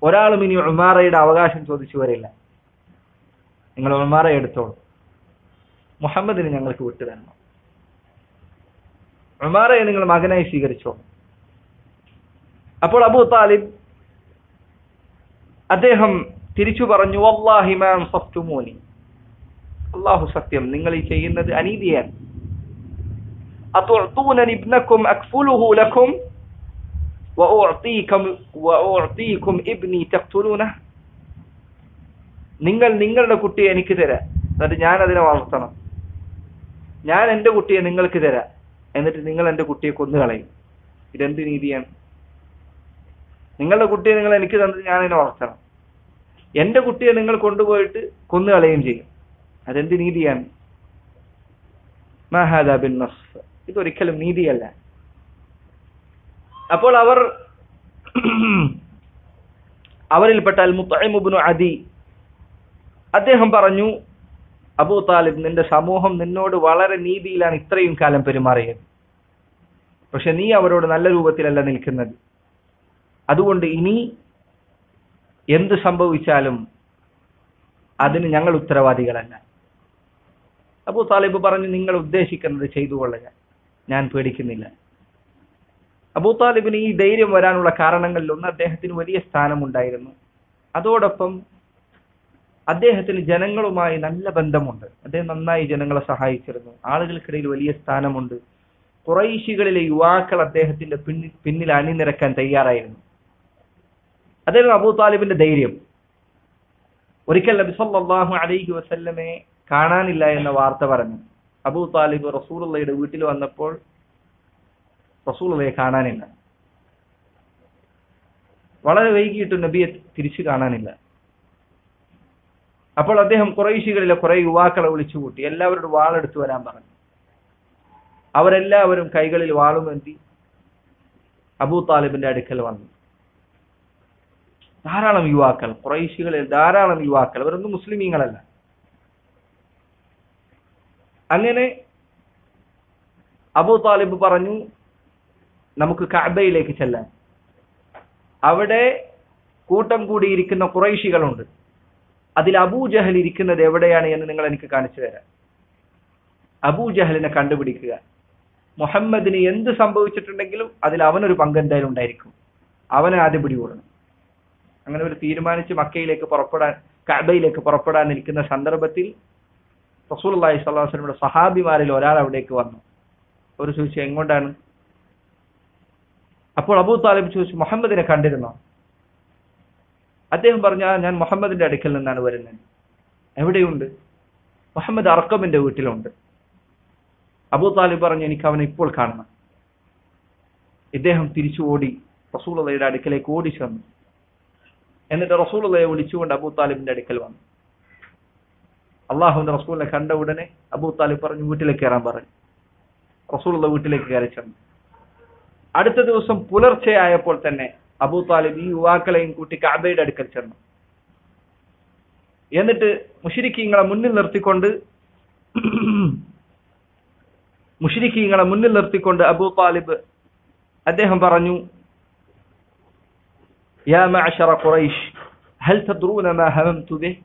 ഒരാളും ഇനി ഉമാറയുടെ അവകാശം ചോദിച്ചു വരില്ല നിങ്ങൾ ഉമാറ എടുത്തോളൂ മുഹമ്മദിന് ഞങ്ങൾക്ക് വിട്ടു തരണം ഉമാറയെ നിങ്ങൾ മകനായി സ്വീകരിച്ചോ അപ്പോൾ അബൂ താലിബ് അദ്ദേഹം തിരിച്ചു പറഞ്ഞു വല്ലാഹി മാം സഫ്തുമൂനി അള്ളാഹു സത്യം നിങ്ങൾ ഈ ചെയ്യുന്നത് അനീതിയാണ് أتعطونني ابنكم أكفله لكم وأعطيكم وأعطيكم ابني تقتلونه നിങ്ങൾ നിങ്ങളുടെ കുട്ടിയെ എനിക്ക് തരാം എന്നിട്ട് ഞാൻ അതിനെ വളർത്തണം ഞാൻ എന്റെ കുട്ടിയെ നിങ്ങൾക്ക് തരാം എന്നിട്ട് നിങ്ങൾ എന്റെ കുട്ടിയെ കൊന്നുകളയും ഇതെന്ത് നീതിയാണ് നിങ്ങളുടെ കുട്ടിയെ നിങ്ങൾ എനിക്ക് തന്നിട്ട് ഞാൻ അതിനെ വളർത്തണം എന്റെ കുട്ടിയെ നിങ്ങൾ കൊണ്ടുപോയിട്ട് കൊന്നുകളയും ചെയ്യും അതെന്ത് നീതിയാണ് മഹാദ ബിൻ നസ് ഇതൊരിക്കലും നീതിയല്ല അപ്പോൾ അവർ അവരിൽപ്പെട്ട അൽ മുത്തൈമുബിനു അദി അദ്ദേഹം പറഞ്ഞു അബൂ താലിബ് നിന്റെ സമൂഹം നിന്നോട് വളരെ നീതിയിലാണ് ഇത്രയും കാലം പെരുമാറിയത് പക്ഷെ നീ അവരോട് നല്ല രൂപത്തിലല്ല നിൽക്കുന്നത് അതുകൊണ്ട് ഇനി എന്ത് സംഭവിച്ചാലും അതിന് ഞങ്ങൾ ഉത്തരവാദികളല്ല അബൂ താലിബ് പറഞ്ഞു നിങ്ങൾ ഉദ്ദേശിക്കുന്നത് ചെയ്തു കൊള്ളുക ഞാൻ പേടിക്കുന്നില്ല അബൂ താലിബിന് ഈ ധൈര്യം വരാനുള്ള കാരണങ്ങളിൽ ഒന്ന് അദ്ദേഹത്തിന് വലിയ സ്ഥാനമുണ്ടായിരുന്നു അതോടൊപ്പം അദ്ദേഹത്തിന് ജനങ്ങളുമായി നല്ല ബന്ധമുണ്ട് അദ്ദേഹം നന്നായി ജനങ്ങളെ സഹായിച്ചിരുന്നു ആളുകൾക്കിടയിൽ വലിയ സ്ഥാനമുണ്ട് കുറൈശികളിലെ യുവാക്കൾ അദ്ദേഹത്തിന്റെ പിന്നിൽ പിന്നിൽ അണിനിരക്കാൻ തയ്യാറായിരുന്നു അതായിരുന്നു അബൂ താലിബിന്റെ ധൈര്യം ഒരിക്കൽ നബി സല്ലല്ലാഹു അലൈഹി വസല്ലമയെ കാണാനില്ല എന്ന വാർത്ത പറഞ്ഞു അബൂ താലിബ് റസൂലുള്ളയുടെ വീട്ടിൽ വന്നപ്പോൾ റസൂലുള്ളയെ കാണാനില്ല വളരെ വൈകിട്ട് നബിയെ തിരിച്ചു കാണാനില്ല അപ്പോൾ അദ്ദേഹം കുറേശികളിലെ കുറെ യുവാക്കളെ വിളിച്ചുകൂട്ടി എല്ലാവരോടും വാളെടുത്തു വരാൻ പറഞ്ഞു അവരെല്ലാവരും കൈകളിൽ വാളുമെന്തി അബൂ താലിബിന്റെ അടുക്കൽ വന്നു ധാരാളം യുവാക്കൾ കുറേശികളിൽ ധാരാളം യുവാക്കൾ അവരൊന്നും മുസ്ലിമീങ്ങളല്ല അങ്ങനെ അബൂ താലിബ് പറഞ്ഞു നമുക്ക് കഅബയിലേക്ക് ചെല്ലാൻ അവിടെ കൂട്ടം കൂടിയിരിക്കുന്ന കുറൈശികളുണ്ട് അതിൽ അബൂജഹൽ ഇരിക്കുന്നത് എവിടെയാണ് എന്ന് നിങ്ങൾ എനിക്ക് കാണിച്ചു തരാം അബൂജഹലിനെ കണ്ടുപിടിക്കുക മുഹമ്മദിന് എന്ത് സംഭവിച്ചിട്ടുണ്ടെങ്കിലും അതിൽ അവനൊരു പങ്ക് എന്തായാലും ഉണ്ടായിരിക്കും അവനെ ആദ്യം പിടികൂടണം അങ്ങനെ ഒരു തീരുമാനിച്ച് മക്കയിലേക്ക് പുറപ്പെടാൻ കഅബയിലേക്ക് പുറപ്പെടാൻ നിൽക്കുന്ന സന്ദർഭത്തിൽ റസൂൽ അള്ളാഹി സ്വലാസ്ലമിയുടെ സഹാബിമാരിൽ ഒരാൾ അവിടേക്ക് വന്നു ഒരു ചോദിച്ചു എങ്ങോട്ടാണ് അപ്പോൾ അബൂ താലിബ് ചോദിച്ചു മുഹമ്മദിനെ കണ്ടിരുന്നോ അദ്ദേഹം പറഞ്ഞു "ആ, ഞാൻ മുഹമ്മദിന്റെ അടുക്കൽ നിന്നാണ് വരുന്നത് എവിടെയുണ്ട് മുഹമ്മദ് അർക്കമിന്റെ വീട്ടിലുണ്ട് അബൂ താലിബ് പറഞ്ഞു എനിക്ക് അവനെ ഇപ്പോൾ കാണണം ഇദ്ദേഹം തിരിച്ചു ഓടി റസൂലയുടെ അടുക്കലേക്ക് ഓടി ചെന്നു എന്നിട്ട് റസൂലയെ വിളിച്ചുകൊണ്ട് അബൂ താലിബിന്റെ അടുക്കൽ വന്നു അള്ളാഹുവിന്റെ റസൂലിനെ കണ്ട ഉടനെ അബൂ താലിബ് പറഞ്ഞു വീട്ടിലേക്ക് കയറാൻ പറഞ്ഞു റസൂലുള്ള വീട്ടിലേക്ക് കയറി ചെന്നു അടുത്ത ദിവസം പുലർച്ചെ ആയപ്പോൾ തന്നെ അബൂ താലിബ് ഈ യുവാക്കളെയും കൂട്ടി കാബയുടെ അടുക്കൽ ചെന്നു എന്നിട്ട് മുഷിരിക്കീങ്ങളെ മുന്നിൽ നിർത്തിക്കൊണ്ട് മുഷിരിക്കീങ്ങളെ മുന്നിൽ നിർത്തിക്കൊണ്ട് അബൂ താലിബ് അദ്ദേഹം പറഞ്ഞു യാ മഅശറ ഖുറൈശ് ഹൽ തദ്റൂന മാ ഹമംതു ബിഹ്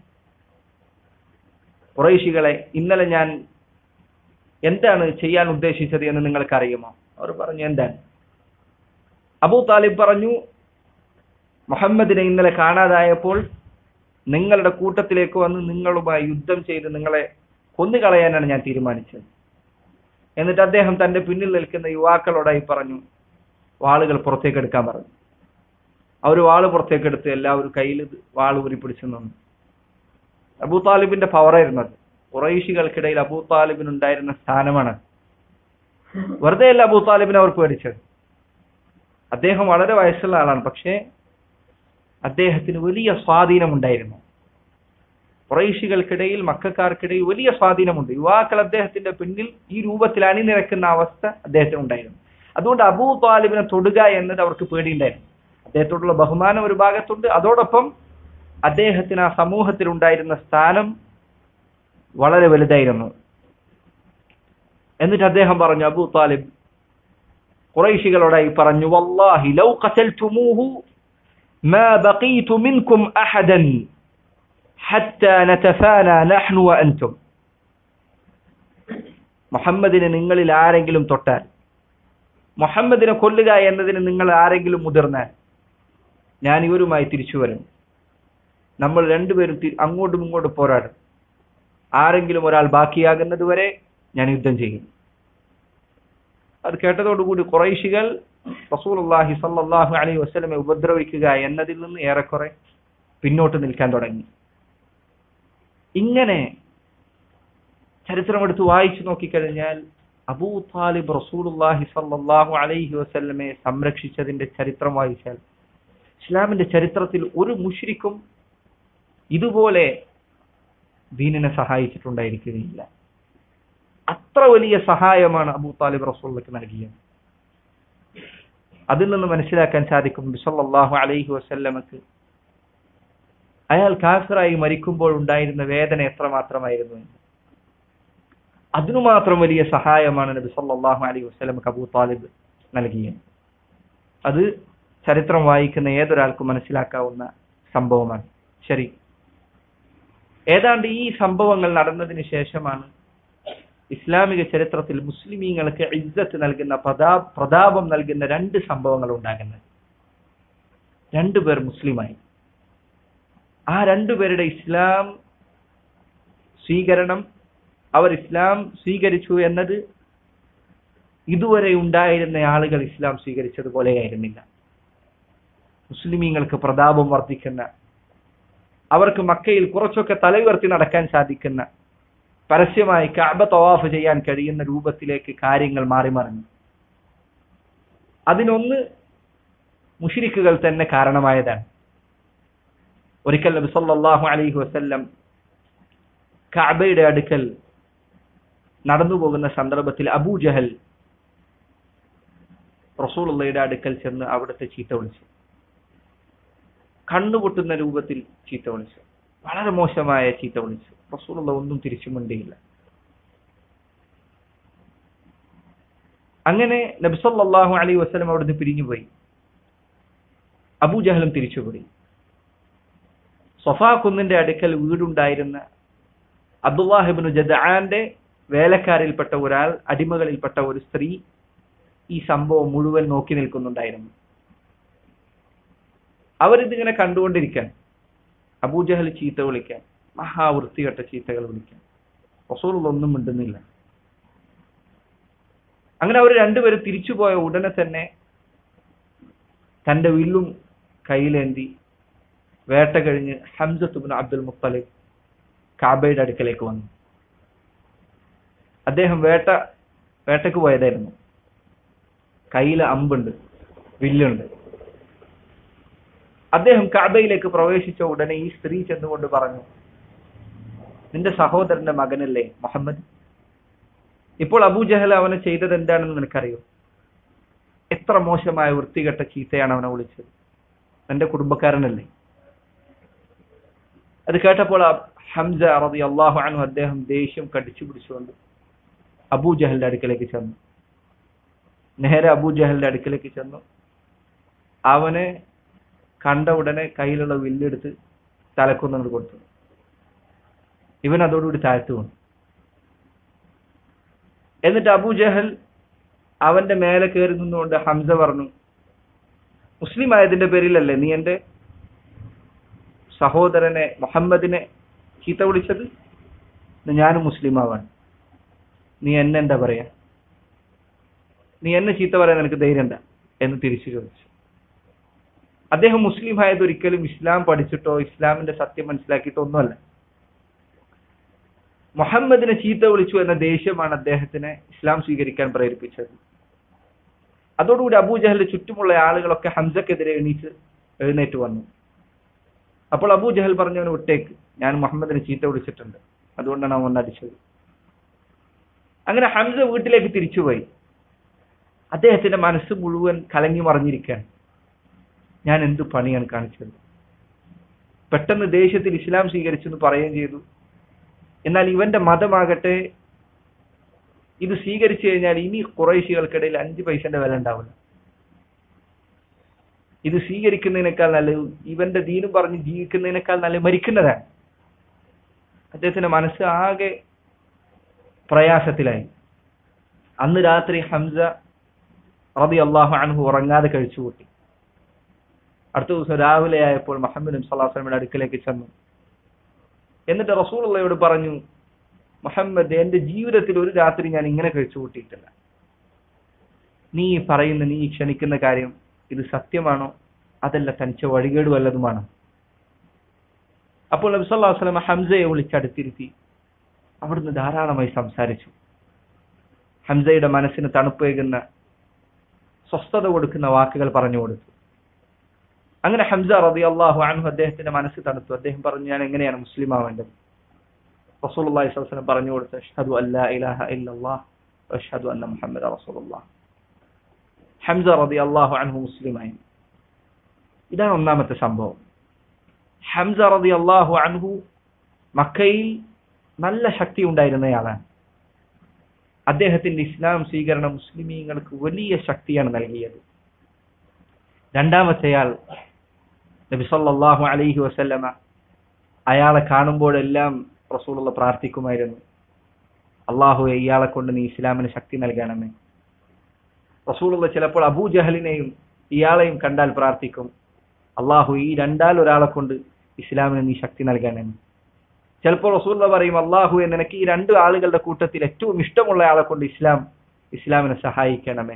ഖുറൈശികളെ ഇന്നലെ ഞാൻ എന്താണ് ചെയ്യാൻ ഉദ്ദേശിച്ചത് എന്ന് നിങ്ങൾക്ക് അറിയുമോ അവർ പറഞ്ഞു എന്താണ് അബൂ താലിബ് പറഞ്ഞു മുഹമ്മദിനെ ഇന്നലെ കാണാതായപ്പോൾ നിങ്ങളുടെ കൂട്ടത്തിലേക്ക് വന്ന് നിങ്ങളുമായി യുദ്ധം ചെയ്ത് നിങ്ങളെ കൊന്നുകളയാനാണ് ഞാൻ തീരുമാനിച്ചത് എന്നിട്ട് അദ്ദേഹം തന്റെ പിന്നിൽ നിൽക്കുന്ന യുവാക്കളോടായി പറഞ്ഞു വാളുകൾ പുറത്തേക്ക് എടുക്കാൻ പറഞ്ഞു അവർ വാള് പുറത്തേക്ക് എടുത്ത് എല്ലാവരും കയ്യിൽ ഇത് വാള് ഊരി പിടിച്ചു നിന്നു അബൂ താലിബിന്റെ പവറായിരുന്നു അത് കുറൈശികൾക്കിടയിൽ അബൂ താലിബിനുണ്ടായിരുന്ന സ്ഥാനമാണ് വെറുതെ അല്ല അബൂ താലിബിനെ അവർ പേടിച്ചത് അദ്ദേഹം വളരെ വയസ്സുള്ള ആളാണ് പക്ഷേ അദ്ദേഹത്തിന് വലിയ സ്വാധീനമുണ്ടായിരുന്നു കുറൈശികൾക്കിടയിൽ മക്കാർക്കിടയിൽ വലിയ സ്വാധീനമുണ്ട് യുവാക്കൾ അദ്ദേഹത്തിന്റെ പിന്നിൽ ഈ രൂപത്തിൽ അണിനിരക്കുന്ന അവസ്ഥ അദ്ദേഹത്തിന് ഉണ്ടായിരുന്നു അതുകൊണ്ട് അബൂ താലിബിനെ തൊടുക എന്നത് അവർക്ക് പേടിയുണ്ടായിരുന്നു അദ്ദേഹത്തോടുള്ള ബഹുമാനം ഒരു ഭാഗത്തുണ്ട് അതോടൊപ്പം അദ്ദേഹത്തിന് ആ സമൂഹത്തിൽ ഉണ്ടായിരുന്ന സ്ഥാനം വളരെ വലുതായിരുന്നു എന്നിട്ട് അദ്ദേഹം പറഞ്ഞു അബൂ താലിബ് കുറൈശികളോടായി പറഞ്ഞു വല്ലാഹി ലൗ ഖതൽതുമൂഹു ما بقيت منكم أحدا حتى نتفانى نحن وأنتم മുഹമ്മദിനെ നിങ്ങളിൽ ആരെങ്കിലും തൊട്ടാൽ മുഹമ്മദിനെ കൊല്ലുക എന്നതിന് നിങ്ങൾ ആരെങ്കിലും മുതിർന്നാൽ ഞാൻ ഇവരുമായി തിരിച്ചു വരും നമ്മൾ രണ്ടുപേരും തി- അങ്ങോട്ടും ഇങ്ങോട്ടും പോരാടും ആരെങ്കിലും ഒരാൾ ബാക്കിയാകുന്നത് വരെ ഞാൻ യുദ്ധം ചെയ്യും അത് കേട്ടതോടുകൂടി കുറൈശികൾ റസൂലുള്ളാഹി സല്ലല്ലാഹു അലൈഹി വസല്ലമെ ഉപദ്രവിക്കുക എന്നതിൽ നിന്ന് ഏറെക്കുറെ പിന്നോട്ട് നിൽക്കാൻ തുടങ്ങി ഇങ്ങനെ ചരിത്രമെടുത്ത് വായിച്ചു നോക്കിക്കഴിഞ്ഞാൽ അബൂ താലിബ് റസൂലുള്ളാഹി സല്ലല്ലാഹു അലൈഹി വസല്ലമയെ സംരക്ഷിച്ചതിന്റെ ചരിത്രം വായിച്ചാൽ ഇസ്ലാമിന്റെ ചരിത്രത്തിൽ ഒരു മുഷ്രിക്കും ഇതുപോലെ ദീനിനെ സഹായിച്ചിട്ടുണ്ടായിരിക്കുകയില്ല അത്ര വലിയ സഹായമാണ് അബൂ താലിബ് റസൂലിക്ക് നൽകിയത് അതിൽ നിന്ന് മനസ്സിലാക്കാൻ സാധിക്കും ബിസല്ലാഹു അലൈഹി വസല്ലമക്ക് അയാൾ കാഫിറായി മരിക്കുമ്പോൾ ഉണ്ടായിരുന്ന വേദന എത്രമാത്രമായിരുന്നു എന്ന് അതിനു മാത്രം വലിയ സഹായമാണ് നബി സല്ലല്ലാഹു അലൈഹി വസല്ലമക്ക് അബൂ താലിബ് നൽകിയത് അത് ചരിത്രം വായിക്കുന്ന ഏതൊരാൾക്കും മനസ്സിലാക്കാവുന്ന സംഭവമാണ് ശരി ഏതാണ്ട് ഈ സംഭവങ്ങൾ നടന്നതിന് ശേഷമാണ് ഇസ്ലാമിക ചരിത്രത്തിൽ മുസ്ലിമീങ്ങൾക്ക് ഇജ്ജത്ത് നൽകുന്ന പ്രതാ പ്രതാപം നൽകുന്ന രണ്ട് സംഭവങ്ങൾ ഉണ്ടാകുന്നത് രണ്ടുപേർ മുസ്ലിമായി ആ രണ്ടുപേരുടെ ഇസ്ലാം സ്വീകരണം അവർ ഇസ്ലാം സ്വീകരിച്ചു എന്നത് ഇതുവരെ ഉണ്ടായിരുന്ന ആളുകൾ ഇസ്ലാം സ്വീകരിച്ചതുപോലെയായിരുന്നില്ല മുസ്ലിമീങ്ങൾക്ക് പ്രതാപം വർദ്ധിക്കുന്ന അവർക്ക് മക്കയിൽ കുറച്ചൊക്കെ തലയുയർത്തി നടക്കാൻ സാധിക്കുന്ന പരസ്യമായി കാബ തവാഫ് ചെയ്യാൻ കഴിയുന്ന രൂപത്തിലേക്ക് കാര്യങ്ങൾ മാറി മറിഞ്ഞു അതിനൊന്ന് മുഷിരിക്കുകൾ തന്നെ കാരണമായതാണ് ഒരിക്കൽ നബി സല്ലല്ലാഹു അലൈഹി വസല്ലം കാബയുടെ അടുക്കൽ നടന്നു പോകുന്ന സന്ദർഭത്തിൽ അബൂ ജഹൽ റസൂലുള്ളയുടെ അടുക്കൽ ചെന്ന് അവിടുത്തെ ചീത്ത വിളിച്ചു കണ്ണുപൊട്ടുന്ന രൂപത്തിൽ ചീത്ത വിളിച്ചു വളരെ മോശമായ ചീത്ത വിളിച്ചു റസൂലുള്ള ഒന്നും തിരിച്ചു മിണ്ടിയില്ല അങ്ങനെ നബ്സല്ലാഹു അലൈ വസ്ലം അവിടുന്ന് പിരിഞ്ഞുപോയി അബൂജഹലും തിരിച്ചുപോയി സൊഫാ കുന്നിന്റെ അടുക്കൽ വീടുണ്ടായിരുന്ന അബ്ദുല്ലാഹിബിന് ജദാന്റെ വേലക്കാരിൽപ്പെട്ട ഒരാൾ അടിമകളിൽപ്പെട്ട ഒരു സ്ത്രീ ഈ സംഭവം മുഴുവൻ നോക്കി നിൽക്കുന്നുണ്ടായിരുന്നു അവരിതിങ്ങനെ കണ്ടുകൊണ്ടിരിക്കാൻ അബൂജഹൽ ചീത്ത വിളിക്കാൻ മഹാവൃത്തികെട്ട ചീത്തകൾ വിളിക്കാൻ റസൂലൊന്നും മിണ്ടുന്നില്ല അങ്ങനെ അവർ രണ്ടുപേരും തിരിച്ചുപോയ ഉടനെ തന്നെ തന്റെ വില്ലും കയ്യിലേന്തി വേട്ട കഴിഞ്ഞ് ഹംസത്തുബിൻ അബ്ദുൽ മുത്തലിബ് കാബയുടെ അടുക്കലേക്ക് വന്നു അദ്ദേഹം വേട്ട വേട്ടക്ക് പോയതായിരുന്നു കയ്യിൽ അമ്പുണ്ട് വില്ലുണ്ട് അദ്ദേഹം കാബയിലേക്ക് പ്രവേശിച്ച ഉടനെ ഈ സ്ത്രീ ചെന്നുകൊണ്ട് പറഞ്ഞു നിന്റെ സഹോദരന്റെ മകനല്ലേ മുഹമ്മദ് ഇപ്പോൾ അബൂജഹൽ അവനെ ചെയ്തത് എന്താണെന്ന് നിനക്കറിയോ എത്ര മോശമായ വൃത്തികെട്ട ചീത്തയാണ് അവനെ വിളിച്ചത് എന്റെ കുടുംബക്കാരനല്ലേ അത് കേട്ടപ്പോൾ അബ് ഹംസ റതി അള്ളാഹു അനു അദ്ദേഹം ദേഷ്യം കടിച്ചു പിടിച്ചുകൊണ്ട് അബൂജഹലിന്റെ അടുക്കലേക്ക് ചെന്നു നേരെ അബൂജഹലിന്റെ അടുക്കലേക്ക് ചെന്നു അവനെ കണ്ട ഉടനെ കയ്യിലുള്ള വില്ലെടുത്ത് തലക്കൊന്നു കൊടുത്തു ഇവൻ അതോടുകൂടി താഴ്ത്തു വന്നു എന്നിട്ട് അബൂജഹൽ അവന്റെ മേലെ കയറി നിന്നുകൊണ്ട് ഹംസ പറഞ്ഞു മുസ്ലിം ആയതിന്റെ പേരിലല്ലേ നീ എന്റെ സഹോദരനെ മുഹമ്മദിനെ ചീത്ത വിളിച്ചത് ഇന്ന് ഞാനും മുസ്ലിം ആവാൻ നീ എന്നെ എന്താ പറയാ നീ എന്നെ ചീത്ത പറയാൻ നിനക്ക് ധൈര്യം എന്താ എന്ന് തിരിച്ചു ചോദിച്ചു അദ്ദേഹം മുസ്ലിം ആയത് ഒരിക്കലും ഇസ്ലാം പഠിച്ചിട്ടോ ഇസ്ലാമിന്റെ സത്യം മനസ്സിലാക്കിയിട്ടോ ഒന്നുമല്ല മുഹമ്മദിനെ ചീത്ത വിളിച്ചു എന്ന ദേഷ്യമാണ് അദ്ദേഹത്തിനെ ഇസ്ലാം സ്വീകരിക്കാൻ പ്രേരിപ്പിച്ചത് അതോടുകൂടി അബൂജഹലിന്റെ ചുറ്റുമുള്ള ആളുകളൊക്കെ ഹംസക്കെതിരെ എണീച്ച് എഴുന്നേറ്റ് വന്നു അപ്പോൾ അബൂജഹൽ പറഞ്ഞവന് വിട്ടേക്ക് ഞാൻ മുഹമ്മദിനെ ചീത്ത വിളിച്ചിട്ടുണ്ട് അതുകൊണ്ടാണ് അവൻ അടിച്ചത് അങ്ങനെ ഹംസ വീട്ടിലേക്ക് തിരിച്ചുപോയി അദ്ദേഹത്തിന്റെ മനസ്സ് മുഴുവൻ കലങ്ങി മറിഞ്ഞിരിക്കാൻ ഞാൻ എന്ത് പണിയാണ് കാണിച്ചത് പെട്ടെന്ന് ദേഷ്യത്തിൽ ഇസ്ലാം സ്വീകരിച്ചെന്ന് പറയുകയും ചെയ്തു എന്നാൽ ഇവന്റെ മതമാകട്ടെ ഇത് സ്വീകരിച്ചു കഴിഞ്ഞാൽ ഇനി കുറേശികൾക്കിടയിൽ അഞ്ച് പൈസന്റെ വില ഉണ്ടാവില്ല ഇത് സ്വീകരിക്കുന്നതിനേക്കാൾ നല്ലത് ഇവന്റെ ദീനും പറഞ്ഞ് ജീവിക്കുന്നതിനേക്കാൾ നല്ല മരിക്കുന്നതാണ് അദ്ദേഹത്തിന്റെ മനസ്സ് ആകെ പ്രയാസത്തിലായി അന്ന് രാത്രി ഹംസ റബി അള്ളാഹു അൻഹു ഉറങ്ങാതെ കഴിച്ചുകൂട്ടി അടുത്ത ദിവസം രാവിലെ ആയപ്പോൾ മുഹമ്മദ് നബി സല്ലാസ്ലമിയുടെ അടുക്കലേക്ക് ചെന്നു എന്നിട്ട് റസൂലുള്ളയോട് പറഞ്ഞു മുഹമ്മദ് എന്റെ ജീവിതത്തിൽ ഒരു രാത്രി ഞാൻ ഇങ്ങനെ കഴിച്ചു കൂട്ടിയിട്ടില്ല നീ പറയുന്ന നീ ക്ഷണിക്കുന്ന കാര്യം ഇത് സത്യമാണോ അതല്ല തനിച്ച വഴികേട് വല്ലതുമാണോ അപ്പോൾ നബി സല്ലല്ലാഹു അലൈഹി വസല്ലം ഹംസയെ വിളിച്ചടുത്തിരുത്തി അവിടുന്ന് ധാരാളമായി സംസാരിച്ചു ഹംസയുടെ മനസ്സിന് തണുപ്പേകുന്ന സ്വസ്ഥത കൊടുക്കുന്ന വാക്കുകൾ പറഞ്ഞു കൊടുത്തു അങ്ങനെ ഹംസ റബി അള്ളാഹു അൻഹു അദ്ദേഹത്തിന്റെ മനസ്സ് തണുത്തു അദ്ദേഹം പറഞ്ഞു ഞാൻ എങ്ങനെയാണ് മുസ്ലിം ആവേണ്ടത് റസൂലുള്ളാഹി സ്വല്ലല്ലാഹു അലൈഹി വസല്ലം പറഞ്ഞു കൊടുത്തു അഷ്ഹദു അല്ലാ ഇലാഹ ഇല്ലല്ലാഹ് അഷ്ഹദു അന്ന മുഹമ്മദ റസൂലുള്ളാഹ് ഹംസ റബി അള്ളാഹു അൻഹു മുസ്ലിമായി ഇതാണ് ഒന്നാമത്തെ സംഭവം ഹംസ റബി അള്ളാഹു അൻഹു മക്കയിൽ നല്ല ശക്തി ഉണ്ടായിരുന്നയാളാണ് അദ്ദേഹത്തിന്റെ ഇസ്ലാം സ്വീകരണം മുസ്ലിമീങ്ങൾക്ക് വലിയ ശക്തിയാണ് നൽകിയത് രണ്ടാമത്തെയാൾ നബി സല്ലല്ലാഹു അലൈഹി വസല്ലമ അയാളെ കാണുമ്പോഴെല്ലാം റസൂലുള്ള പ്രാർത്ഥിക്കുമായിരുന്നു അള്ളാഹുവെ ഇയാളെ കൊണ്ട് നീ ഇസ്ലാമിന് ശക്തി നൽകണമേ റസൂലുള്ള ചിലപ്പോൾ അബൂ ജഹലിനെയും ഇയാളെയും കണ്ടാൽ പ്രാർത്ഥിക്കും അള്ളാഹു ഈ രണ്ടാൽ ഒരാളെ കൊണ്ട് ഇസ്ലാമിന് നീ ശക്തി നൽകണമേ ചിലപ്പോൾ റസൂള്ള പറയും അള്ളാഹുവെ നിനക്ക് ഈ രണ്ട് ആളുകളുടെ കൂട്ടത്തിൽ ഏറ്റവും ഇഷ്ടമുള്ള ആളെ കൊണ്ട് ഇസ്ലാം ഇസ്ലാമിനെ സഹായിക്കണമേ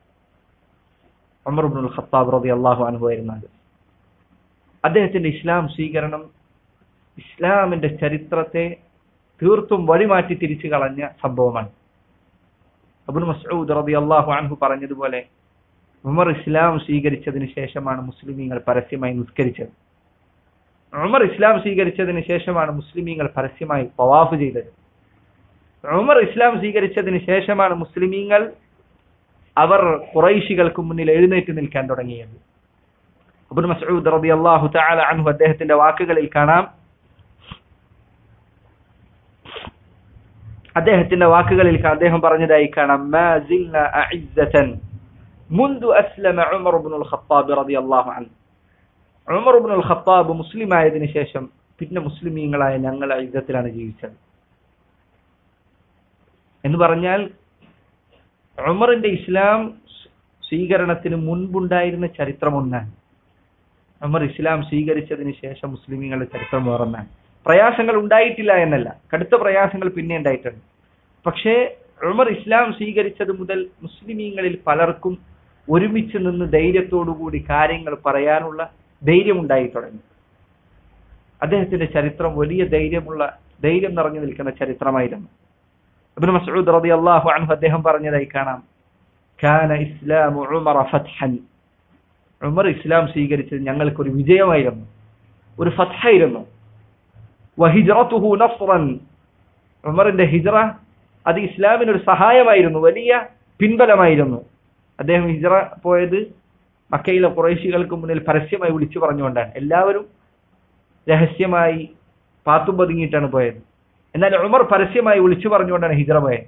അമർബുൽ ഖത്താബ് റബി അള്ളാഹു അനുഭവമായിരുന്നത് അദ്ദേഹത്തിന്റെ ഇസ്ലാം സ്വീകരണം ഇസ്ലാമിന്റെ ചരിത്രത്തെ തീർത്തും വഴിമാറ്റി തിരിച്ചു കളഞ്ഞ സംഭവമാണ് അബുൽ മസൂദ് റബി അള്ളാഹു അൻഹു പറഞ്ഞതുപോലെ ഉമർ ഇസ്ലാം സ്വീകരിച്ചതിന് ശേഷമാണ് മുസ്ലിമീങ്ങൾ പരസ്യമായി നിസ്കരിച്ചത് ഉമർ ഇസ്ലാം സ്വീകരിച്ചതിന് ശേഷമാണ് മുസ്ലിമീങ്ങൾ പരസ്യമായി പവാഫ് ചെയ്തത് ഉമർ ഇസ്ലാം സ്വീകരിച്ചതിന് ശേഷമാണ് മുസ്ലിമീങ്ങൾ അവർ കുറൈശികൾക്ക് മുന്നിൽ എഴുന്നേറ്റ് നിൽക്കാൻ തുടങ്ങിയത് അബുൽ മസൂദ് റബി അള്ളാഹു തആല അൻഹു അദ്ദേഹത്തിന്റെ വാക്കുകളിൽ കാണാം അദ്ദേഹത്തിന്റെ വാക്കുകളിൽ അദ്ദേഹം പറഞ്ഞതായി കാണാം മാ സിൽന അഇസ്സതൻ മുൻദു അസ്ലമ ഉമർ ഇബ്നുൽ ഖത്താബ് റളിയല്ലാഹു അൻഹു ഉമർ ഇബ്നുൽ ഖത്താബ് മുസ്ലിം ആയതിനു ശേഷം പിന്നെ മുസ്ലിമീങ്ങളായ ഞങ്ങൾ യുദ്ധത്തിലാണ് ജീവിച്ചത് എന്ന് പറഞ്ഞാൽ ഉമറിന്റെ ഇസ്ലാം സ്വീകരണത്തിന് മുൻപുണ്ടായിരുന്ന ചരിത്രം ഒന്നാണ് ഉമർ ഇസ്ലാം സ്വീകരിച്ചതിന് ശേഷം മുസ്ലിമീങ്ങളുടെ ചരിത്രം വേറൊന്നാണ് പ്രയാസങ്ങൾ ഉണ്ടായിട്ടില്ല എന്നല്ല കടുത്ത പ്രയാസങ്ങൾ പിന്നെ ഉണ്ടായിട്ടുണ്ട് പക്ഷേ ഉമർ ഇസ്ലാം സ്വീകരിച്ചത് മുതൽ മുസ്ലിമീങ്ങളിൽ പലർക്കും ഒരുമിച്ച് നിന്ന് ധൈര്യത്തോടുകൂടി കാര്യങ്ങൾ പറയാനുള്ള ധൈര്യം ഉണ്ടായി തുടങ്ങി അദ്ദേഹത്തിന്റെ ചരിത്രം വലിയ ധൈര്യമുള്ള ധൈര്യം നിറഞ്ഞു നിൽക്കുന്ന ചരിത്രമായിരുന്നു ഇബ്നു മസ്ഊദ് റളിയല്ലാഹു അൻഹു അദ്ദേഹം പറഞ്ഞതായി കാണാം കാന ഇസ്ലാമു ഉമർ ഫത്ഹൻ ഉമർ ഇസ്ലാം സ്വീകരിച്ചത് ഞങ്ങൾക്കൊരു വിജയമായിരുന്നു ഒരു ഫത്ഹായിരുന്നു വഹിജ്റതുഹു നസ്റൻ ഉമറിന്റെ ഹിജ്റ അത് ഇസ്ലാമിന് ഒരു സഹായമായിരുന്നു വലിയ പിൻബലമായിരുന്നു അദ്ദേഹം ഹിജ്റ പോയത് മക്കയിലെ കുറേശികൾക്ക് മുന്നിൽ പരസ്യമായി വിളിച്ചു പറഞ്ഞുകൊണ്ടാണ് എല്ലാവരും രഹസ്യമായി പാത്തും പതുങ്ങിയിട്ടാണ് പോയത് എന്നാൽ ഉമർ പരസ്യമായി വിളിച്ചു പറഞ്ഞുകൊണ്ടാണ് ഹിജ്റ പോയത്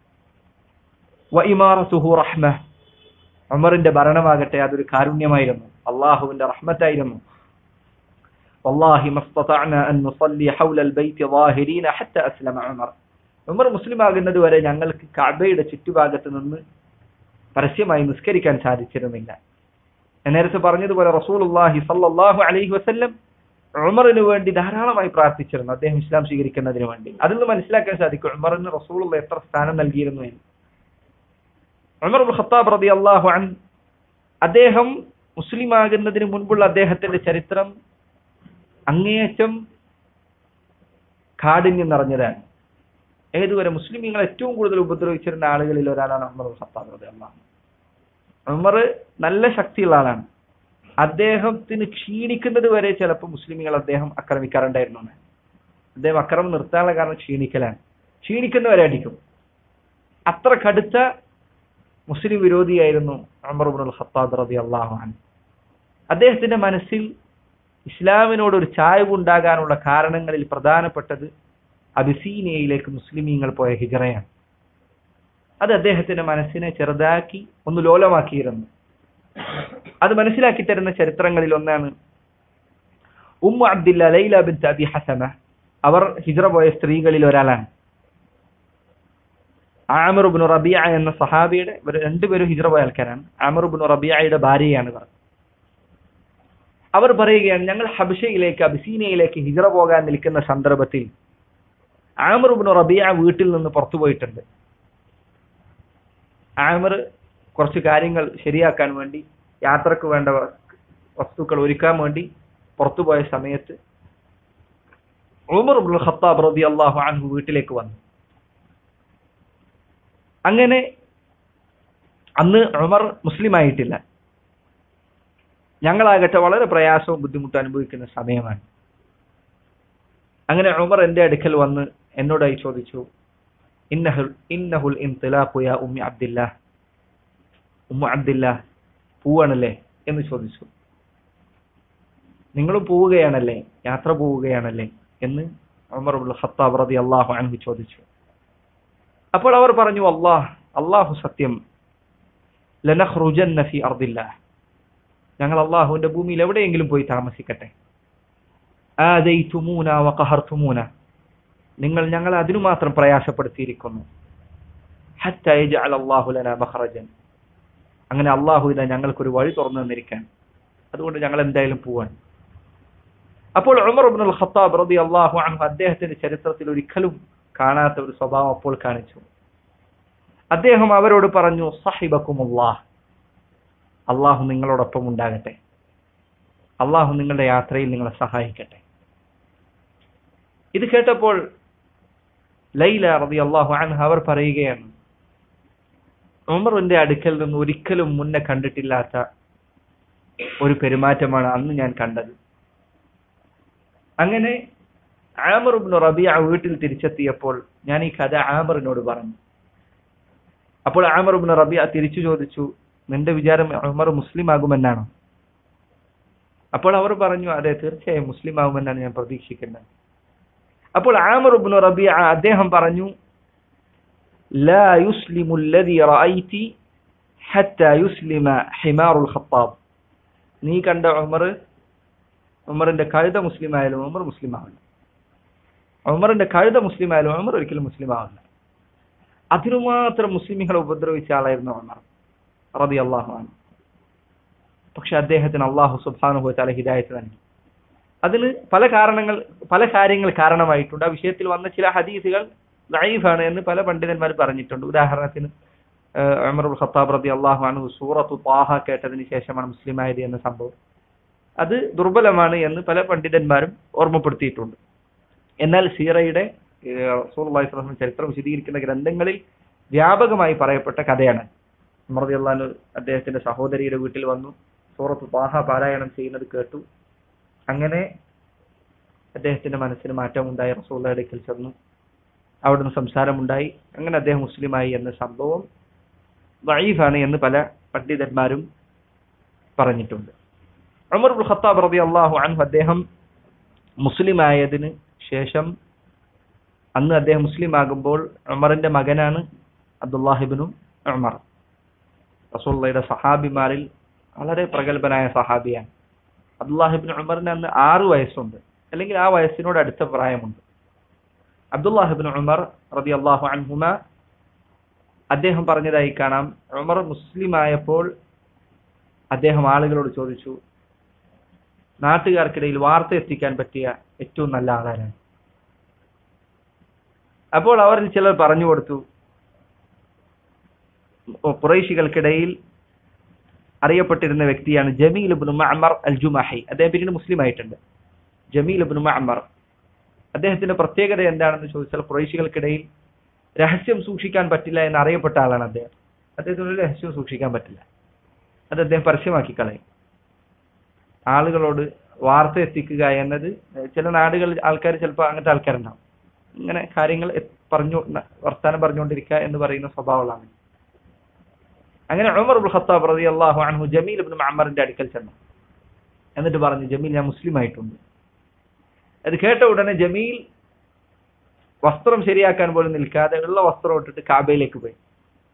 വ ഇമാറത്തുഹു റഹ്മ ഉമറിന്റെ ഭരണമാകട്ടെ അതൊരു കാരുണ്യമായിരുന്നു അള്ളാഹുവിന്റെ റഹ്മത്തായിരുന്നു والله ما استطعنا أن نصلي حول البيت ظاهرين حتى أسلم عمر ഉമർ മുസ്ലിം ആകുന്നത് വരെ ഞങ്ങൾക്ക് കഅബയുടെ ചുറ്റുഭാഗത്ത് നിന്ന് പരസ്യമായി നിസ്കരിക്കാൻ സാധിച്ചിരുന്നില്ല ഞാൻ നേരത്തെ പറഞ്ഞതുപോലെ റസൂലുള്ളാഹി സല്ലല്ലാഹു അലൈഹി വസല്ലം ഉമറിന് വേണ്ടി ധാരാളമായി പ്രാർത്ഥിച്ചിരുന്നു അദ്ദേഹം ഇസ്ലാം സ്വീകരിക്കുന്നതിന് വേണ്ടി അതിൽ നിന്ന് മനസ്സിലാക്കാൻ സാധിക്കും ഉമറിന് റസൂലുള്ള എത്ര സ്ഥാനം നൽകിയിരുന്നു എന്ന് ഉമർ ഖത്താബ് റതി അള്ളാഹു അൻ അദ്ദേഹം മുസ്ലിം ആകുന്നതിന് മുൻപുള്ള അദ്ദേഹത്തിന്റെ ചരിത്രം അങ്ങേയറ്റം കാഠിന്യം നിറഞ്ഞതാണ് ഏതുവരെ മുസ്ലിമീങ്ങൾ ഏറ്റവും കൂടുതൽ ഉപദ്രവിച്ചിരുന്ന ആളുകളിൽ ഒരാളാണ് ഉമർ ഖത്താബ് റതി അള്ളാഹു ഉമർ നല്ല ശക്തിയുള്ള ആളാണ് അദ്ദേഹത്തിന് ക്ഷീണിക്കുന്നത് വരെ ചിലപ്പോൾ മുസ്ലിമുകൾ അദ്ദേഹം ആക്രമിക്കാറുണ്ടായിരുന്നു അദ്ദേഹം അക്രമം നിർത്താനുള്ള കാരണം ക്ഷീണിക്കലാണ് ക്ഷീണിക്കുന്നവരെ അടിക്കും അത്ര കടുത്ത മുസ്ലിം വിരോധിയായിരുന്നു അമർ ഉബുൽ ഖത്താബ് റബി അള്ളാഹു അൻ അദ്ദേഹത്തിന്റെ മനസ്സിൽ ഇസ്ലാമിനോട് ഒരു ചായവ് ഉണ്ടാകാനുള്ള കാരണങ്ങളിൽ പ്രധാനപ്പെട്ടത് അബിസീനിയയിലേക്ക് മുസ്ലിമീങ്ങൾ പോയ ഹിജറയാണ് അത് അദ്ദേഹത്തിന്റെ മനസ്സിനെ ചെറുതാക്കി ഒന്ന് ലോലമാക്കിയിരുന്നു അത് മനസ്സിലാക്കി തരുന്ന ചരിത്രങ്ങളിൽ ഒന്നാണ് Ummu Abdilla Laila bin Abi Hasana അവർ ഹിജ്റ പോയ സ്ത്രീകളിൽ ഒരാളാണ് ആമിർ ബിൻ റബിയ എന്ന സഹാബിയുടെ ഇവർ രണ്ടുപേരും ഹിജ്റ പോയ ആൾക്കാരാണ് ആമിർ ബിൻ റബിയയുടെ ഭാര്യയാണ് ഇവർ അവർ പറയുകയാണ് ഞങ്ങൾ ഹബഷയിലേക്ക് അബിസീനയിലേക്ക് ഹിജ്റ പോകാൻ നിൽക്കുന്ന സന്ദർഭത്തിൽ ആമിർ ബിൻ റബിയ വീട്ടിൽ നിന്ന് പുറത്തു പോയിട്ടുണ്ട് ആമിർ കുറച്ച് കാര്യങ്ങൾ ശരിയാക്കാൻ വേണ്ടി യാത്രക്ക് വേണ്ട വസ്തുക്കൾ ഒരുക്കാൻ വേണ്ടി പുറത്തുപോയ സമയത്ത് ഉമർ അബ്ദുൽ ഖത്താബ് റബി അള്ളാഹു അൻഹു വീട്ടിലേക്ക് വന്നു അങ്ങനെ അന്ന് ഉമർ മുസ്ലിം ആയിട്ടില്ല ഞങ്ങളാകട്ടെ വളരെ പ്രയാസവും ബുദ്ധിമുട്ടും അനുഭവിക്കുന്ന സമയമാണ് അങ്ങനെ ഉമർ എന്റെ അടുക്കൽ വന്ന് എന്നോടായി ചോദിച്ചു ഇന്നഹുൽ ഇന്നഹുൽ ഇൻതിലാഖു യാ ഉമ്മി അബ്ദില്ല ഉമ്മ അബ്ദില്ല പോവാണല്ലേ എന്ന് ചോദിച്ചു നിങ്ങളും പോവുകയാണല്ലേ യാത്ര പോവുകയാണല്ലേ എന്ന് ഉമർ അബ്ദുൽ ഖത്താബ് റതി അള്ളാഹു അൻഹു ചോദിച്ചു അപ്പോൾ അവർ പറഞ്ഞു അള്ളാഹ് അള്ളാഹു സത്യം ലനഖ്റുജന്ന ഫി അർദില്ല ഞങ്ങൾ അള്ളാഹുവിന്റെ ഭൂമിയിൽ എവിടെയെങ്കിലും പോയി താമസിക്കട്ടെ ആദൈതുമൂന വഖഹർതുമൂന നിങ്ങൾ ഞങ്ങളെ അതിനു മാത്രം പ്രയാസപ്പെടുത്തിയിരിക്കുന്നു ഹത്ത യജ്അൽ അല്ലാഹു ലനാ മഖറജൻ അങ്ങനെ അള്ളാഹു ഇതാ ഞങ്ങൾക്കൊരു വഴി തുറന്നു തന്നിരിക്കാൻ അതുകൊണ്ട് ഞങ്ങൾ എന്തായാലും പോവാൻ അപ്പോൾ ഉമർ ഇബ്നുൽ ഖത്താബ് റതി അള്ളാഹു അൻഹു അദ്ദേഹത്തിന്റെ ചരിത്രത്തിൽ ഒരിക്കലും കാണാത്ത ഒരു സ്വഭാവം അപ്പോൾ കാണിച്ചു അദ്ദേഹം അവരോട് പറഞ്ഞു സഹിബക്കുമുല്ലാഹ് അള്ളാഹു നിങ്ങളോടൊപ്പം ഉണ്ടാകട്ടെ അള്ളാഹു നിങ്ങളുടെ യാത്രയിൽ നിങ്ങളെ സഹായിക്കട്ടെ ഇത് കേട്ടപ്പോൾ ലൈല റതി അള്ളാഹു അൻഹ അവർ പറയുകയാണ് ഉമറിന്റെ അടുക്കൽ നിന്ന് ഒരിക്കലും മുന്നേ കണ്ടിട്ടില്ലാത്ത ഒരു പെരുമാറ്റമാണ് അന്ന് ഞാൻ കണ്ടത് അങ്ങനെ ആമർ ഇബ്നു റബിയ വീട്ടിൽ തിരിച്ചെത്തിയപ്പോൾ ഞാൻ ഈ കഥ ആമറിനോട് പറഞ്ഞു അപ്പോൾ ആമർ ഇബ്നു റബിയ തിരിച്ചു ചോദിച്ചു നിന്റെ വിചാരം ഉമർ മുസ്ലിം ആകുമെന്നാണോ അപ്പോൾ അവർ പറഞ്ഞു അതെ തീർച്ചയായും മുസ്ലിം ആകുമെന്നാണ് ഞാൻ പ്രതീക്ഷിക്കുന്നത് അപ്പോൾ ആമർ ഇബ്നു റബിയ അദ്ദേഹം പറഞ്ഞു لا يسلم الذي رأيت حتى يسلم حمار الخطاب നീ കണ്ട ഉമർ ഉമറിന്റെ കഴുത മുസ്ലിം ആയാലും ഉമർ മുസ്ലിം ആവില്ല ഉമറിന്റെ കഴുത മുസ്ലിം ആയാലും ഉമർ ഒരിക്കലും മുസ്ലിം ആവില്ല അതിനുമാത്രം മുസ്ലിമികളെ ഉപദ്രവിച്ച ആളായിരുന്നു ഉമർ റബി അള്ളാഹു ആണ് പക്ഷെ അദ്ദേഹത്തിന് അള്ളാഹു സുബാനുഭവ തല ഹിദായത്ത് നൽകി അതിന് പല കാരണങ്ങൾ പല കാര്യങ്ങൾ കാരണമായിട്ടുണ്ട് ആ വിഷയത്തിൽ വന്ന ചില ഹദീസുകൾ ലൈഫാണ് എന്ന് പല പണ്ഡിതന്മാർ പറഞ്ഞിട്ടുണ്ട് ഉദാഹരണത്തിന് അമർ ഖത്താബ് റബി അള്ളാഹു ആണ് സൂറത്തു താഹ കേട്ടതിന് ശേഷമാണ് മുസ്ലിം ആയത് എന്ന സംഭവം അത് ദുർബലമാണ് എന്ന് പല പണ്ഡിതന്മാരും ഓർമ്മപ്പെടുത്തിയിട്ടുണ്ട് എന്നാൽ സീറയുടെ റസൂൽ ചരിത്രം വിശദീകരിക്കുന്ന ഗ്രന്ഥങ്ങളിൽ വ്യാപകമായി പറയപ്പെട്ട കഥയാണ് അമർദി അള്ളഹാൻ അദ്ദേഹത്തിന്റെ സഹോദരിയുടെ വീട്ടിൽ വന്നു സൂറത്ത് താഹ പാരായണം ചെയ്യുന്നത് കേട്ടു അങ്ങനെ അദ്ദേഹത്തിന്റെ മനസ്സിന് മാറ്റമുണ്ടായി റസൂള്ള അടുക്കൽ ചെന്നു അവിടുന്ന് സംസാരമുണ്ടായി അങ്ങനെ അദ്ദേഹം മുസ്ലിമായി എന്ന സംഭവം വൈഫാണ് എന്ന് പല പണ്ഡിതന്മാരും പറഞ്ഞിട്ടുണ്ട് ഉമർ ഖത്താബ് റബി അള്ളാഹു അൻഹു അദ്ദേഹം മുസ്ലിമായതിന് ശേഷം അന്ന് അദ്ദേഹം മുസ്ലിം ആകുമ്പോൾ ഉമറിന്റെ മകനാണ് അബ്ദുല്ലാഹിബിനു ഉമർ റസൂള്ളയുടെ സഹാബിമാരിൽ വളരെ പ്രഗത്ഭനായ സഹാബിയാണ് അബ്ദുല്ലാഹിബിൻ ഉമറിന് അന്ന് ആറു വയസ്സുണ്ട് അല്ലെങ്കിൽ ആ വയസ്സിനോട് അടുത്ത പ്രായമുണ്ട് അബ്ദുല്ലാഹിബിൻ ഉമർ റതി അള്ളാഹു അൻഹുമ അദ്ദേഹം പറഞ്ഞതായി കാണാം ഉമർ മുസ്ലിം ആയപ്പോൾ അദ്ദേഹം ആളുകളോട് ചോദിച്ചു നാട്ടുകാർക്കിടയിൽ വാർത്ത എത്തിക്കാൻ പറ്റിയ ഏറ്റവും നല്ല ആളാരാണ് അപ്പോൾ അവരിൽ ചിലർ പറഞ്ഞു കൊടുത്തു കുറേശികൾക്കിടയിൽ അറിയപ്പെട്ടിരുന്ന വ്യക്തിയാണ് ജമീൽ ഇബ്നു മഅമർ അൽ ജുമാഹി അദ്ദേഹം പിന്നീട് മുസ്ലിം ആയിട്ടുണ്ട് ജമീൽ ഇബ്നു മഅമർ അദ്ദേഹത്തിന്റെ പ്രത്യേകത എന്താണെന്ന് ചോദിച്ചാൽ കുറേശികൾക്കിടയിൽ രഹസ്യം സൂക്ഷിക്കാൻ പറ്റില്ല എന്ന് അറിയപ്പെട്ട ആളാണ് അദ്ദേഹം അദ്ദേഹത്തിന് രഹസ്യം സൂക്ഷിക്കാൻ പറ്റില്ല അത് അദ്ദേഹം പരസ്യമാക്കി കളയും ആളുകളോട് വാർത്ത എത്തിക്കുക എന്നത് ചില നാടുകളിൽ ആൾക്കാർ ചിലപ്പോൾ അങ്ങനത്തെ ആൾക്കാരുണ്ടാവും ഇങ്ങനെ കാര്യങ്ങൾ പറഞ്ഞു വർത്താനം പറഞ്ഞുകൊണ്ടിരിക്കുക എന്ന് പറയുന്ന സ്വഭാവങ്ങളാണ് അങ്ങനെ ഉമർ ഉൽ ഖത്താബ് റതി അള്ളാഹു അൻഹു ജമീൽ ഇബ്നു മഅമറിന്റെ അടുക്കൽ ചെന്നു എന്നിട്ട് പറഞ്ഞു ജമീൽ ഞാൻ മുസ്ലിം ആയിട്ടുണ്ട് അത് കേട്ട ഉടനെ ജമീൽ വസ്ത്രം ശരിയാക്കാൻ പോലും നിൽക്കാതെ ഉള്ള വസ്ത്രം ഇട്ടിട്ട് കാബയിലേക്ക് പോയി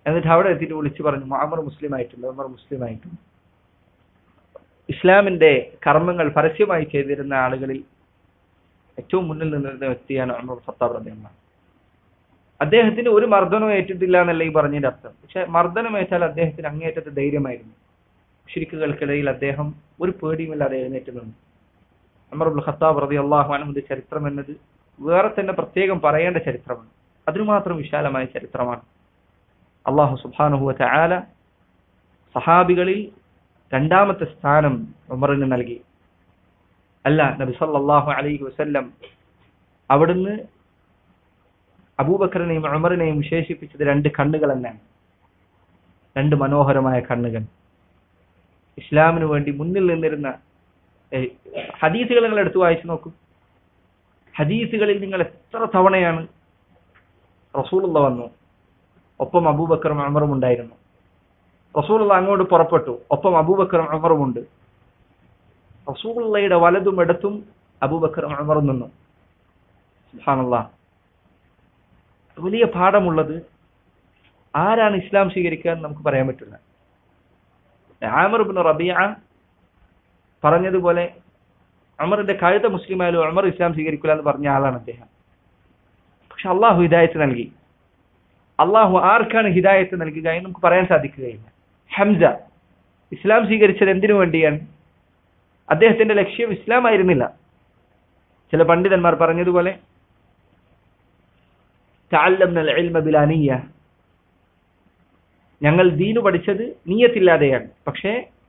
എന്നിട്ട് അവിടെ എത്തിയിട്ട് വിളിച്ചു പറഞ്ഞു മുഹമ്മർ മുസ്ലിം ആയിട്ടുണ്ട് ഉമർ മുസ്ലിം ആയിട്ടുണ്ട് ഇസ്ലാമിന്റെ കർമ്മങ്ങൾ പരസ്യമായി ചെയ്തിരുന്ന ആളുകളിൽ ഏറ്റവും മുന്നിൽ നിന്നിരുന്ന വ്യക്തിയാണ് ഉമർ ഖത്താബ് റളിയല്ലാഹു അൻഹു അദ്ദേഹത്തിന് ഒരു മർദ്ദനവും ഏറ്റിട്ടില്ല എന്നല്ല ഈ പറഞ്ഞതിന്റെ അർത്ഥം പക്ഷെ മർദ്ദനം ഏറ്റാൽ അദ്ദേഹത്തിന് അങ്ങേയറ്റത്തെ ധൈര്യമായിരുന്നു ഷിരിക്കുകൾക്കിടയിൽ അദ്ദേഹം ഒരു പേടിയുമില്ലാതെ എഴുന്നേറ്റ് നിന്നു അമർ അബ്ദുൽ ഖത്താബ് റതി അള്ളാഹു അനഹുന്റെ ചരിത്രം എന്നത് വേറെ തന്നെ പ്രത്യേകം പറയേണ്ട ചരിത്രമാണ് അതിനു മാത്രം വിശാലമായ ചരിത്രമാണ് അള്ളാഹു സുബാനുഹുവ ചായാല സഹാബികളിൽ രണ്ടാമത്തെ സ്ഥാനം ഉമറിന് നൽകി അല്ല നബി സല്ലല്ലാഹു അലൈഹി വസല്ലം അവിടുന്ന് അബൂബക്കറിനെയും ഉമറിനെയും വിശേഷിപ്പിച്ചത് രണ്ട് കണ്ണുകൾ എന്നാണ് രണ്ട് മനോഹരമായ കണ്ണുകൾ ഇസ്ലാമിന് വേണ്ടി മുന്നിൽ നിന്നിരുന്ന ഏഹ്, ഹദീസുകൾ നിങ്ങൾ എടുത്തു വായിച്ചു നോക്കൂ ഹദീസുകളിൽ നിങ്ങൾ എത്ര തവണയാണ് റസൂലുള്ള വന്നു ഒപ്പം അബൂബക്കറും ഉമറും ഉണ്ടായിരുന്നു റസൂലുള്ള അങ്ങോട്ട് പുറപ്പെട്ടു ഒപ്പം അബൂബക്കറും ഉമറും ഉണ്ട് റസൂലുള്ളയുടെ വലതും ഇടത്തും അബൂബക്കറും ഉമറും നിന്നു സുബ്ഹാനല്ലാഹ് വലിയ പാഠമുള്ളത് ആരാണ് ഇസ്ലാം സ്വീകരിക്കുക എന്ന് നമുക്ക് പറയാൻ പറ്റില്ല ആമർ ഇബ്നു റബിയ പറഞ്ഞതുപോലെ അമറിന്റെ കഴുത മുസ്ലിം ആയാലും അമർ ഇസ്ലാം സ്വീകരിക്കില്ല എന്ന് പറഞ്ഞ ആളാണ് അദ്ദേഹം പക്ഷെ അള്ളാഹു ഹിദായത്ത് നൽകി അള്ളാഹു ആർക്കാണ് ഹിദായത്ത് നൽകുക എന്ന് നമുക്ക് പറയാൻ സാധിക്കുകയില്ല ഹംസ ഇസ്ലാം സ്വീകരിച്ചത് എന്തിനു വേണ്ടിയാണ് അദ്ദേഹത്തിന്റെ ലക്ഷ്യം ഇസ്ലാം ആയിരുന്നില്ല ചില പണ്ഡിതന്മാർ പറഞ്ഞതുപോലെ تعلمنا العلم بلا نية ഞങ്ങൾ ദീനു പഠിച്ചത് നീയത്തില്ലാതെയാണ് പക്ഷേ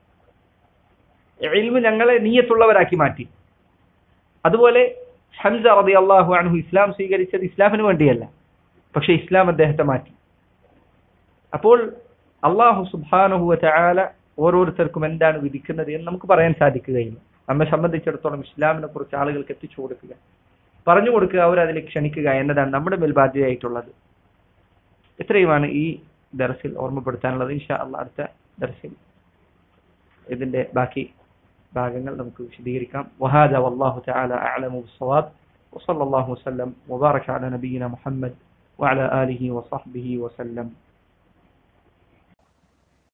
ഇൽമ് ഞങ്ങളെ നീയത്തുള്ളവരാക്കി മാറ്റി അതുപോലെ ഹംസ റതി അള്ളാഹു അൻഹു ഇസ്ലാം സ്വീകരിച്ചത് ഇസ്ലാമിന് വേണ്ടിയല്ല പക്ഷെ ഇസ്ലാം അദ്ദേഹത്തെ മാറ്റി അപ്പോൾ അള്ളാഹു സുബാനുഹുവ ചായാല ഓരോരുത്തർക്കും എന്താണ് വിധിക്കുന്നത് എന്ന് നമുക്ക് പറയാൻ സാധിക്കുകയില്ല നമ്മെ സംബന്ധിച്ചിടത്തോളം ഇസ്ലാമിനെ കുറിച്ച് ആളുകൾക്ക് എത്തിച്ചു കൊടുക്കുക പറഞ്ഞു കൊടുക്കുക അവരതിലേക്ക് ക്ഷണിക്കുക എന്നതാണ് നമ്മുടെ മേൽ ബാധ്യതയായിട്ടുള്ളത് ഇത്രയുമാണ് ഈ ദർസിൽ ഓർമ്മപ്പെടുത്താനുള്ളത് ഇൻഷാ അള്ളാഹ് അടുത്ത ദർസിൽ ഇതിന്റെ ബാക്കി ഭാഗങ്ങൾ നമുക്ക് വിശദീകരിക്കാം വഹാദ വല്ലാഹു തആല അഅലമു ബിസ്സവാബ് وصلى الله وسلم وبارك على نبينا محمد وعلى آله وصحبه وسلم